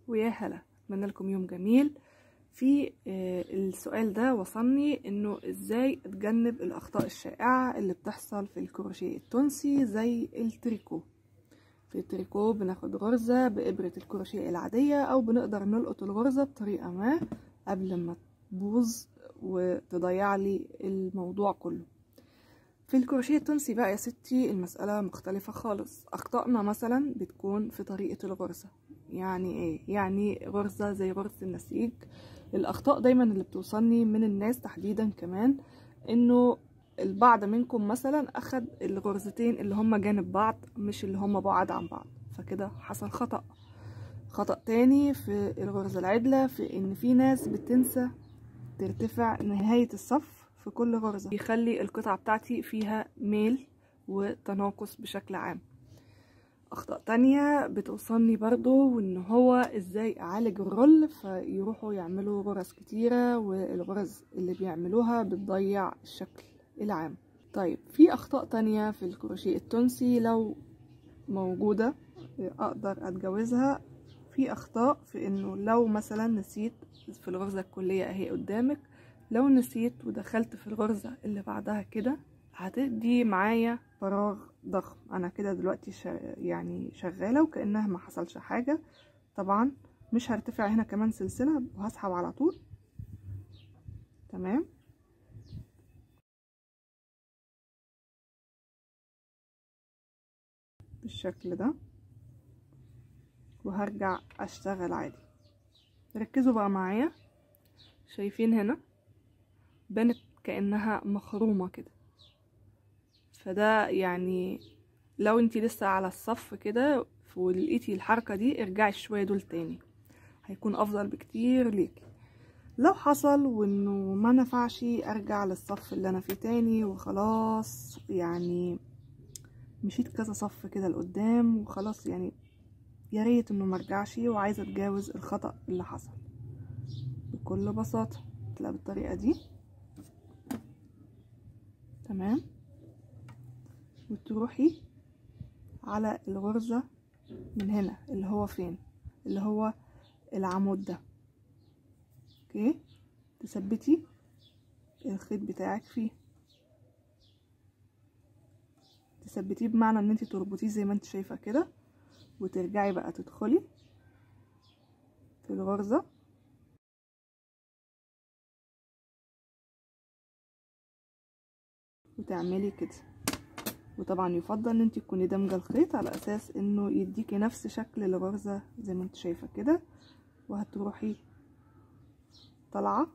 ويا هلا اتمنى لكم يوم جميل في آه، السؤال ده وصلني انه ازاي اتجنب الاخطاء الشائعة اللي بتحصل في الكروشيه التونسي زي التريكو في التريكو بناخد غرزة بإبرة الكروشيه العادية او بنقدر نلقط الغرزة بطريقة ما قبل ما تبوظ وتضيع لي الموضوع كله في الكروشيه التونسي بقى يا ستي المسألة مختلفة خالص أخطائنا مثلا بتكون في طريقة الغرزة يعني ايه يعني غرزة زي غرزة النسيج الأخطاء دايما اللي بتوصلني من الناس تحديدا كمان انه البعض منكم مثلا أخد الغرزتين اللي هما جانب بعض مش اللي هما بعاد عن بعض فكده حصل خطأ خطأ تاني في الغرزة العدلة في ان في ناس بتنسى ترتفع نهاية الصف في كل غرزة يخلي القطعة بتاعتي فيها ميل وتناقص بشكل عام اخطاء تانية بتوصلني برضو وان هو ازاي اعالج الرول فيروحوا يعملوا غرز كتيرة والغرز اللي بيعملوها بتضيع الشكل العام طيب في اخطاء تانية في الكروشيه التونسي لو موجودة اقدر اتجوزها في اخطاء في انه لو مثلا نسيت في الغرزة الكلية اهي قدامك لو نسيت ودخلت في الغرزة اللي بعدها كده هتدي معايا فراغ ضخم انا كده دلوقتي شا يعني شغالة وكأنها ما حصلش حاجة طبعا مش هرتفع هنا كمان سلسلة وهسحب على طول تمام بالشكل ده وهرجع اشتغل عادي ركزوا بقى معايا شايفين هنا بانت كأنها مخرومة كده فده يعني لو انتي لسه على الصف كده ولقيتي الحركة دي ارجعي شوية دول تاني هيكون افضل بكتير ليكي لو حصل وانه ما نفعش ارجع للصف اللي انا فيه تاني وخلاص يعني مشيت كذا صف كده لقدام وخلاص يعني يا ريت انه مرجعش وعايزه اتجاوز الخطأ اللي حصل بكل بساطه تلاقي بالطريقه دي تمام وتروحي على الغرزة من هنا اللي هو فين اللي هو العمود ده اوكي تثبتي الخيط بتاعك فيه تثبتيه بمعنى ان انت تربطيه زي ما انت شايفه كده وترجعي بقى تدخلي في الغرزه وتعملي كده وطبعا يفضل ان انت تكوني دامجه الخيط على اساس انه يديكي نفس شكل الغرزه زي ما انت شايفه كده وهتروحي طالعه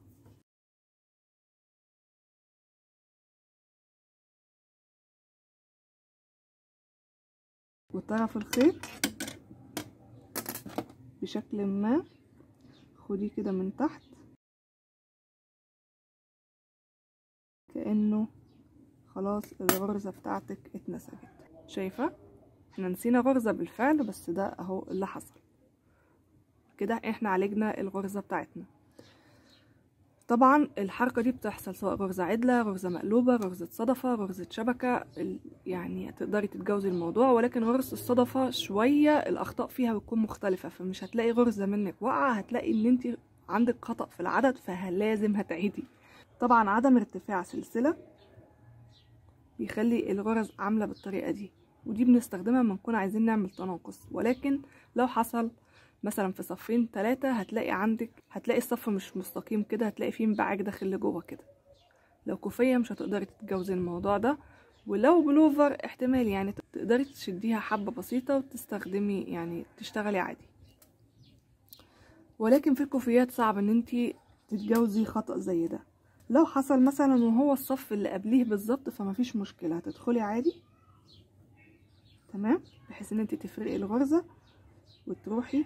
وطرف الخيط بشكل ما خديه كده من تحت كأنه خلاص الغرزة بتاعتك اتنسجت شايفة احنا نسينا غرزة بالفعل بس ده اهو اللي حصل كده احنا عالجنا الغرزة بتاعتنا طبعا الحركة دي بتحصل سواء غرزة عدلة غرزة مقلوبة غرزة صدفة غرزة شبكة يعني تقدري تتجاوزي الموضوع ولكن غرزة الصدفة شوية الأخطاء فيها بتكون مختلفة فمش هتلاقي غرزة منك واقعة هتلاقي ان انت عندك خطأ في العدد فلازم هتعيدي طبعا عدم ارتفاع سلسلة بيخلي الغرز عاملة بالطريقة دي ودي بنستخدمها لما نكون عايزين نعمل تناقص ولكن لو حصل مثلا في صفين ثلاثة هتلاقي عندك هتلاقي الصف مش مستقيم كده هتلاقي فيه انبعاج داخل لجوه كده لو كوفية مش هتقدري تتجاوزي الموضوع ده ولو بلوفر احتمال يعني تقدري تشديها حبة بسيطة وتستخدمي يعني تشتغلي عادي ولكن في الكوفيات صعب ان انتي تتجاوزي خطأ زي ده لو حصل مثلا وهو الصف اللي قبليه بالظبط فمفيش مشكلة هتدخلي عادي تمام بحيث ان انت تفرقي الغرزة وتروحي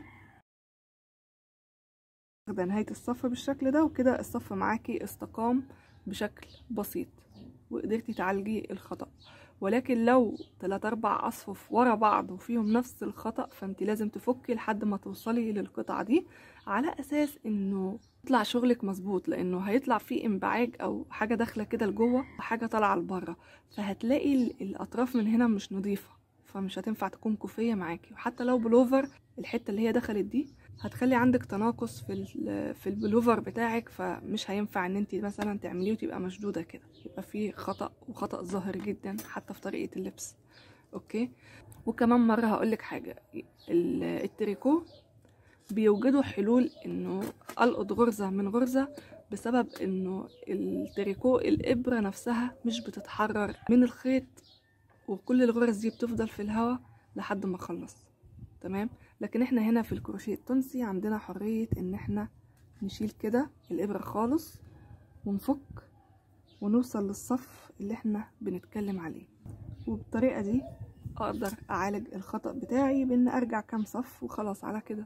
واخدة نهاية الصف بالشكل ده وكده الصف معاكي استقام بشكل بسيط وقدرتي تعالجي الخطأ ولكن لو تلات اربع اصفف ورا بعض وفيهم نفس الخطأ فانت لازم تفكي لحد ما توصلي للقطعة دي على اساس انه يطلع شغلك مظبوط لانه هيطلع فيه انبعاج او حاجة داخلة كده لجوه وحاجة طالعة لبره فهتلاقي الاطراف من هنا مش نظيفة فمش هتنفع تكون كوفية معاكي وحتى لو بلوفر الحتة اللي هي دخلت دي هتخلي عندك تناقص في ال- في البلوفر بتاعك فمش هينفع ان انت مثلا تعمليه وتبقى مشدوده كده يبقى فيه خطا وخطا ظاهر جدا حتى في طريقه اللبس اوكي وكمان مره هقولك حاجه ال- التريكو بيوجدوا حلول انه القط غرزه من غرزه بسبب انه التريكو الابره نفسها مش بتتحرر من الخيط وكل الغرز دي بتفضل في الهواء لحد ما اخلص تمام لكن احنا هنا في الكروشيه التونسي عندنا حريه ان احنا نشيل كده الابره خالص ونفك ونوصل للصف اللي احنا بنتكلم عليه وبالطريقه دي اقدر اعالج الخطا بتاعي بان ارجع كام صف وخلاص على كده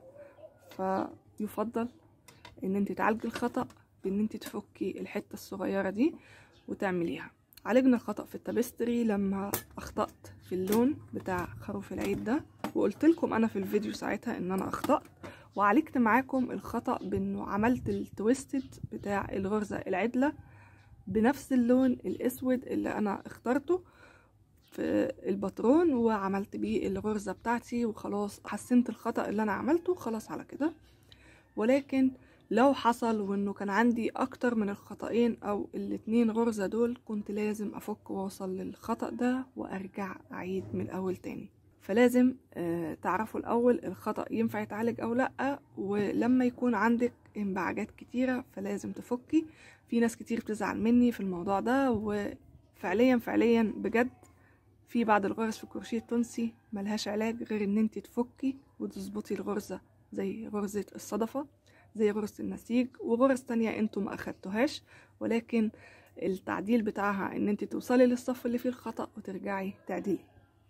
فيفضل ان انت تعالجي الخطا بان انت تفكي الحته الصغيره دي وتعمليها عالجنا الخطا في التابستري لما اخطات في اللون بتاع خروف العيد ده وقلت لكم انا في الفيديو ساعتها ان انا اخطات وعالجت معاكم الخطا بانه عملت التويستد بتاع الغرزه العدله بنفس اللون الاسود اللي انا اخترته في الباترون وعملت بيه الغرزه بتاعتي وخلاص حسنت الخطا اللي انا عملته خلاص على كده ولكن لو حصل وانه كان عندي اكتر من الخطأين او الاتنين غرزة دول كنت لازم افك واوصل للخطأ ده وارجع اعيد من الاول تاني فلازم آه تعرفوا الاول الخطأ ينفع يتعالج او لا ولما يكون عندك انبعاجات كتيرة فلازم تفكي في ناس كتير بتزعل مني في الموضوع ده وفعليا فعليا بجد في بعض الغرز في الكروشيه التونسي ملهاش علاج غير ان انت تفكي وتظبطي الغرزة زي غرزة الصدفة زي غرزة النسيج وغرز تانية انتوا ما اخدتوهاش ولكن التعديل بتاعها ان انت توصلي للصف اللي فيه الخطأ وترجعي تعدلي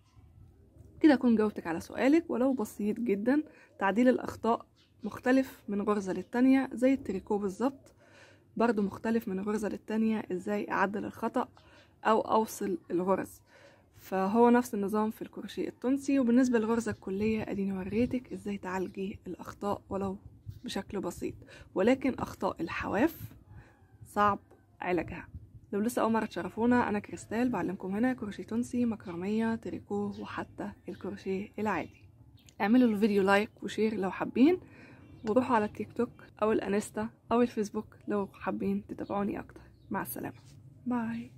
كده اكون جاوبتك على سؤالك ولو بسيط جدا تعديل الاخطاء مختلف من غرزة للتانية زي التريكو بالظبط برضو مختلف من غرزة للتانية ازاي اعدل الخطأ او اوصل الغرز فهو نفس النظام في الكروشيه التونسي وبالنسبة للغرزة الكلية اديني وريتك ازاي تعالجي الاخطاء ولو بشكل بسيط ولكن اخطاء الحواف صعب علاجها لو لسه اول مره تشرفونا انا كريستال بعلمكم هنا كروشيه تونسي مكرميه تريكو وحتى الكروشيه العادي اعملوا الفيديو لايك وشير لو حابين وروحوا على التيك توك او الانستا او الفيسبوك لو حابين تتابعوني اكتر مع السلامه باي